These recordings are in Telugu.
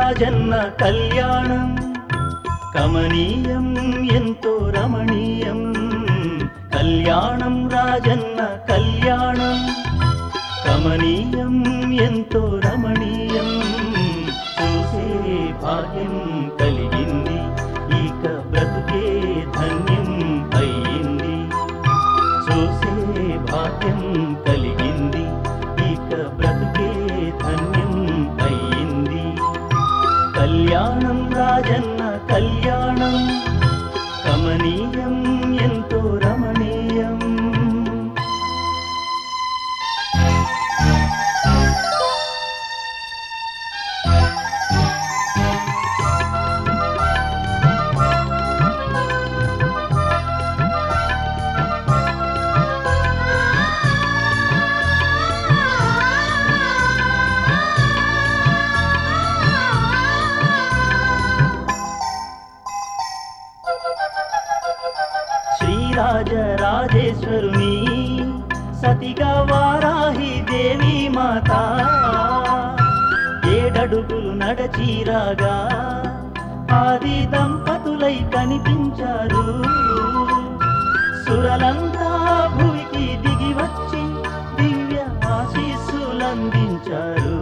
రాజన్న కళ్యాణం కమనీయం ఎంతో రమణీయం కళ్యాణం రాజన్న కళ్యాణం కమనీయం ఎంతో రమణీయం చూసే భాగ్యం కలిగింది ఇక బ్రతుకే ధన్యం అయింది చూసే భాగ్యం కలిగింది ఇక బ్రతుకే ధన్యం అయింది కళ్యాణం రాజన్న కళ్యాణం కమనీయం ఎంతో రమణీయం శ్రీరాజ రాజేశ్వరుని సతిగా వారాహి దేవి మాత ఏడడుగులు నడచీరాగా ఆది దంపతులై కనిపించారు సురలంతా భూమికి దిగి వచ్చి దివ్య ఆశీస్సులందించారు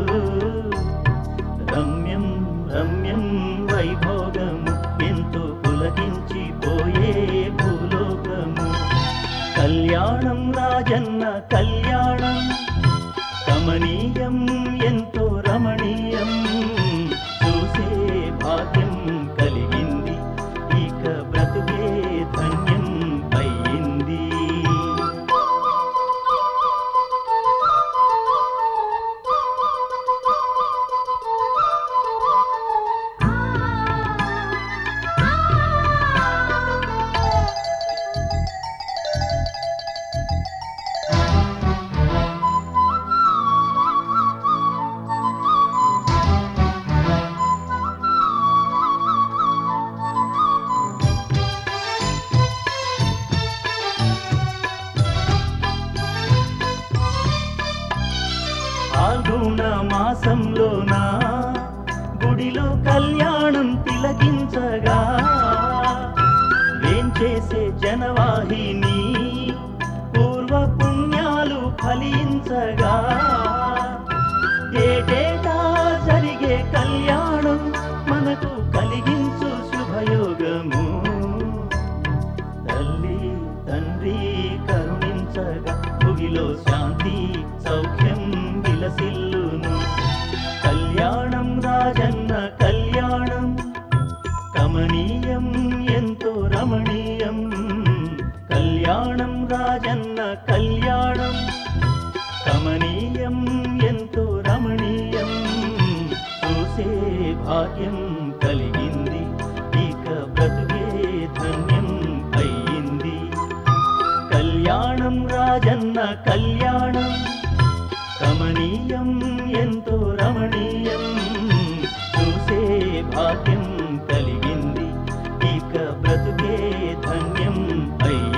రమ్యం రమ్యం వైభోగము ఎంతో పులకించిపోయే భూలోకము కళ్యాణం రాజన్న కళ్యాణం కమనీయం ఎంతో రమణీయం చూసే భాగ్యం కలిగింది ఇక బ్రతుకే ధన్యం అయింది ఫాల్గుణ మాసంలోన గుడిలో కళ్యాణం తిలకించగా ఏం చేసే జనవాహిని పూర్వ పుణ్యాలు ఫలించగా ఏటేటా జరిగే కళ్యాణం మనకు కలిగించు శుభయోగము తల్లి తండ్రి కరుణించగా భుగిలో శాంతి సౌఖ్యం విలసిల్లును కళ్యాణం రాజన్న కళ్యాణం కమనీయం ఎంతో రమణీయం కళ్యాణం రాజన్న కళ్యాణం కమనీయం ఎంతో రమణీయం చూసే భాగ్యం కలిగింది ఇక బ్రతుకే ధన్యం అయింది కళ్యాణం రాజన్న కళ్యాణం కమనీయం ఎంతో రమణీయం చూసే భాగ్యం కలిగింది ఇక బ్రతుకే ధన్యం అయింది